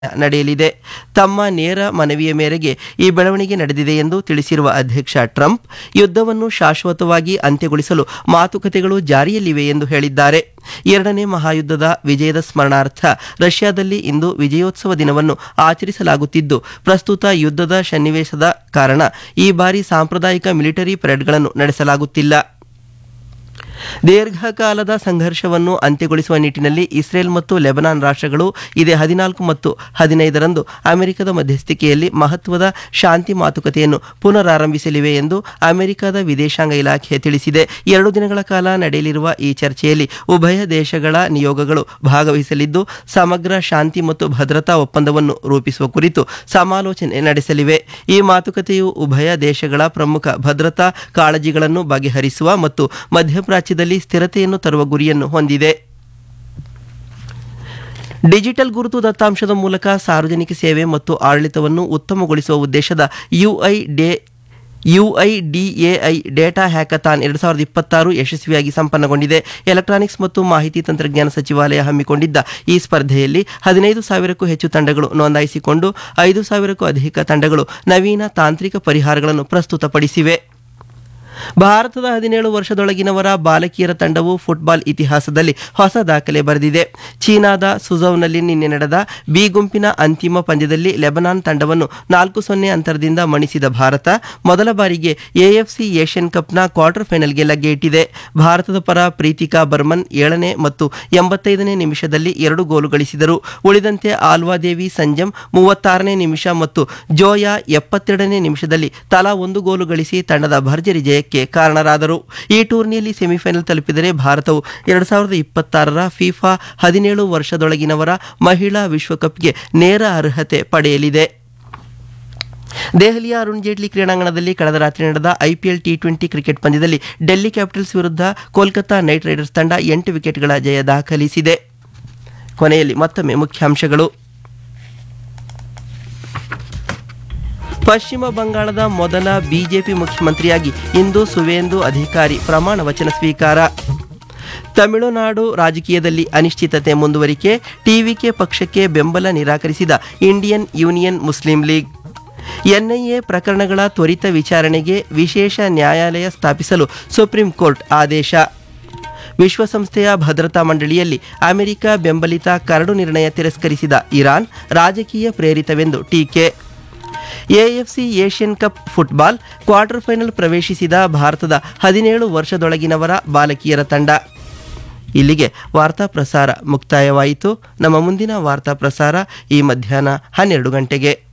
ನಡೆಯಲಿದೆ ತಮ್ಮ ನೇರ ಮನವಿಯ ಮೇರೆಗೆ ಈ ಬೆಳವಣಿಗೆ ನಡೆದಿದೆ ಎಂದು ತಿಳಿಸಿರುವ ಅಧ್ಯಕ್ಷ ಟ್ರಂಪ್ ಯುದ್ಧವನ್ನು ಶಾಶ್ವತವಾಗಿ ಅಂತ್ಯಗೊಳಿಸಲು ಮಾತುಕತೆಗಳು ಜಾರಿಯಲ್ಲಿವೆ ಎಂದು ಹೇಳಿದ್ದಾರೆ ಎರಡನೇ ಮಹಾಯುದ್ಧದ ವಿಜಯದ ಸ್ಮರಣಾರ್ಥ ರಷ್ಯಾದಲ್ಲಿ ಇಂದು ವಿಜಯೋತ್ಸವ ದಿನವನ್ನು ಆಚರಿಸಲಾಗುತ್ತಿದ್ದು ಪ್ರಸ್ತುತ ಯುದ್ಧದ ಸನ್ನಿವೇಶದ ಕಾರಣ ಈ ಬಾರಿ ಸಾಂಪ್ರದಾಯಿಕ ಮಿಲಿಟರಿ ಪರೇಡ್ಗಳನ್ನು ನಡೆಸಲಾಗುತ್ತಿಲ್ಲ ದೀರ್ಘಕಾಲದ ಸಂಘರ್ಷವನ್ನು ಅಂತ್ಯಗೊಳಿಸುವ ನಿಟ್ಟಿನಲ್ಲಿ ಇಸ್ರೇಲ್ ಮತ್ತು ಲೆಬನಾನ್ ರಾಷ್ಟ್ರಗಳು ಇದೇ ಹದಿನಾಲ್ಕು ಮತ್ತು ಹದಿನೈದರಂದು ಅಮೆರಿಕದ ಮಧ್ಯಸ್ಥಿಕೆಯಲ್ಲಿ ಮಹತ್ವದ ಶಾಂತಿ ಮಾತುಕತೆಯನ್ನು ಪುನರಾರಂಭಿಸಲಿವೆ ಎಂದು ಅಮೆರಿಕದ ವಿದೇಶಾಂಗ ಇಲಾಖೆ ತಿಳಿಸಿದೆ ಎರಡು ದಿನಗಳ ಕಾಲ ನಡೆಯಲಿರುವ ಈ ಚರ್ಚೆಯಲ್ಲಿ ಉಭಯ ದೇಶಗಳ ನಿಯೋಗಗಳು ಭಾಗವಹಿಸಲಿದ್ದು ಸಮಗ್ರ ಶಾಂತಿ ಮತ್ತು ಭದ್ರತಾ ಒಪ್ಪಂದವನ್ನು ರೂಪಿಸುವ ಕುರಿತು ಸಮಾಲೋಚನೆ ನಡೆಸಲಿವೆ ಈ ಮಾತುಕತೆಯು ಉಭಯ ದೇಶಗಳ ಪ್ರಮುಖ ಭದ್ರತಾ ಕಾಳಜಿಗಳನ್ನು ಬಗೆಹರಿಸುವ ಮತ್ತು ಮಧ್ಯಪ್ರಾಚ್ಯದಲ್ಲಿ ಸ್ಥಿರತೆಯನ್ನು ತರುವ ಗುರಿಯನ್ನು ಹೊಂದಿದೆ ಡಿಜಿಟಲ್ ಗುರುತು ದತ್ತಾಂಶದ ಮೂಲಕ ಸಾರ್ವಜನಿಕ ಸೇವೆ ಮತ್ತು ಆಡಳಿತವನ್ನು ಉತ್ತಮಗೊಳಿಸುವ ಉದ್ದೇಶದ UI day UIDAI data hackathon ಎರಡು ಸಾವಿರದ ಇಪ್ಪತ್ತಾರು ಯಶಸ್ವಿಯಾಗಿ ಸಂಪನ್ನಗೊಂಡಿದೆ ಎಲೆಕ್ಟ್ರಾನಿಕ್ಸ್ ಮತ್ತು ಮಾಹಿತಿ ತಂತ್ರಜ್ಞಾನ ಸಚಿವಾಲಯ ಹಮ್ಮಿಕೊಂಡಿದ್ದ ಈ ಸ್ಪರ್ಧೆಯಲ್ಲಿ ಹದಿನೈದು ಸಾವಿರಕ್ಕೂ ಹೆಚ್ಚು ತಂಡಗಳು ನೋಂದಾಯಿಸಿಕೊಂಡು ಐದು ಸಾವಿರಕ್ಕೂ ಅಧಿಕ ತಂಡಗಳು ನವೀನ ತಾಂತ್ರಿಕ ಪರಿಹಾರಗಳನ್ನು ಪ್ರಸ್ತುತಪಡಿಸಿವೆ ಭಾರತದ ಹದಿನೇಳು ವರ್ಷದೊಳಗಿನವರ ಬಾಲಕಿಯರ ತಂಡವು ಫುಟ್ಬಾಲ್ ಇತಿಹಾಸದಲ್ಲಿ ಹೊಸ ದಾಖಲೆ ಬರೆದಿದೆ ಚೀನಾದ ಸುಝೌನಲ್ಲಿ ನಿನ್ನೆ ನಡೆದ ಬಿ ಗುಂಪಿನ ಅಂತಿಮ ಪಂದ್ಯದಲ್ಲಿ ಲೆಬನಾನ್ ತಂಡವನ್ನು ನಾಲ್ಕು ಸೊನ್ನೆ ಅಂತರದಿಂದ ಮಣಿಸಿದ ಭಾರತ ಮೊದಲ ಬಾರಿಗೆ ಎಎಫ್ಸಿ ಏಷ್ಯನ್ ಕಪ್ನ ಕ್ವಾರ್ಟರ್ ಫೈನಲ್ಗೆ ಲಗ್ಗೆ ಇಟ್ಟಿದೆ ಭಾರತದ ಪರ ಪ್ರೀತಿಕಾ ಬರ್ಮನ್ ಏಳನೇ ಮತ್ತು ಎಂಬತ್ತೈದನೇ ನಿಮಿಷದಲ್ಲಿ ಎರಡು ಗೋಲು ಗಳಿಸಿದರು ಉಳಿದಂತೆ ಆಲ್ವಾದೇವಿ ಸಂಜಮ್ ಮೂವತ್ತಾರನೇ ನಿಮಿಷ ಮತ್ತು ಜೋಯಾ ಎಪ್ಪತ್ತೆರಡನೇ ನಿಮಿಷದಲ್ಲಿ ತಲಾ ಒಂದು ಗೋಲು ಗಳಿಸಿ ತಂಡದ ಭರ್ಜರಿ ಜಯಕ್ಕೆ ಕಾರಣರಾದರು ಈ ಟೂರ್ನಿಯಲ್ಲಿ ಸೆಮಿಫೈನಲ್ ತಲುಪಿದರೆ ಭಾರತವು ಎರಡು ಸಾವಿರದ ಇಪ್ಪತ್ತಾರರ ಫಿಫಾ ಹದಿನೇಳು ವರ್ಷದೊಳಗಿನವರ ಮಹಿಳಾ ವಿಶ್ವಕಪ್ಗೆ ನೇರ ಅರ್ಹತೆ ಪಡೆಯಲಿದೆ ದೆಹಲಿಯ ಅರುಣ್ ಜೇಟ್ಲಿ ಕ್ರೀಡಾಂಗಣದಲ್ಲಿ ಕಳೆದ ರಾತ್ರಿ ನಡೆದ ಐಪಿಎಲ್ ಟಿ ಟ್ವೆಂಟಿ ಕ್ರಿಕೆಟ್ ಪಂದ್ಯದಲ್ಲಿ ಡೆಲ್ಲಿ ಕ್ಯಾಪಿಟಲ್ಸ್ ವಿರುದ್ಧ ಕೋಲ್ಕತಾ ನೈಟ್ ರೈಡರ್ಸ್ ತಂಡ ಎಂಟು ವಿಕೆಟ್ಗಳ ಜಯ ದಾಖಲಿಸಿದೆ ಕೊನೆಯಲ್ಲಿ ಮತ್ತೊಮ್ಮೆ ಮುಖ್ಯಾಂಶಗಳು ಪಶ್ಚಿಮ ಬಂಗಾಳದ ಮೊದಲ ಬಿಜೆಪಿ ಮುಖ್ಯಮಂತ್ರಿಯಾಗಿ ಇಂದು ಸುವೇಂದು ಅಧಿಕಾರಿ ಪ್ರಮಾಣ ವಚನ ಸ್ವೀಕಾರ ತಮಿಳುನಾಡು ರಾಜಕೀಯದಲ್ಲಿ ಅನಿಶ್ಚಿತತೆ ಮುಂದುವರಿಕೆ ಟಿವಿಕೆ ಪಕ್ಷಕ್ಕೆ ಬೆಂಬಲ ನಿರಾಕರಿಸಿದ Indian Union Muslim League NIA ಪ್ರಕರಣಗಳ ತ್ವರಿತ ವಿಚಾರಣೆಗೆ ವಿಶೇಷ ನ್ಯಾಯಾಲಯ ಸ್ಥಾಪಿಸಲು ಸುಪ್ರೀಂ ಕೋರ್ಟ್ ಆದೇಶ ವಿಶ್ವಸಂಸ್ಥೆಯ ಭದ್ರತಾ ಮಂಡಳಿಯಲ್ಲಿ ಅಮೆರಿಕ ಬೆಂಬಲಿತ ಕರಡು ನಿರ್ಣಯ ತಿರಸ್ಕರಿಸಿದ ಇರಾನ್ ರಾಜಕೀಯ ಪ್ರೇರಿತವೆಂದು ಟೀಕೆ AFC Asian Cup football quarter final ಪ್ರವೇಶಿಸಿದ ಭಾರತದ ಹದಿನೇಳು ವರ್ಷದೊಳಗಿನವರ ಬಾಲಕಿಯರ ತಂಡ ಇಲ್ಲಿಗೆ ವಾರ್ತಾ ಪ್ರಸಾರ ಮುಕ್ತಾಯವಾಯಿತು ನಮ್ಮ ಮುಂದಿನ ವಾರ್ತಾ ಪ್ರಸಾರ ಈ ಮಧ್ಯಾಹ್ನ ಹನ್ನೆರಡು ಗಂಟೆಗೆ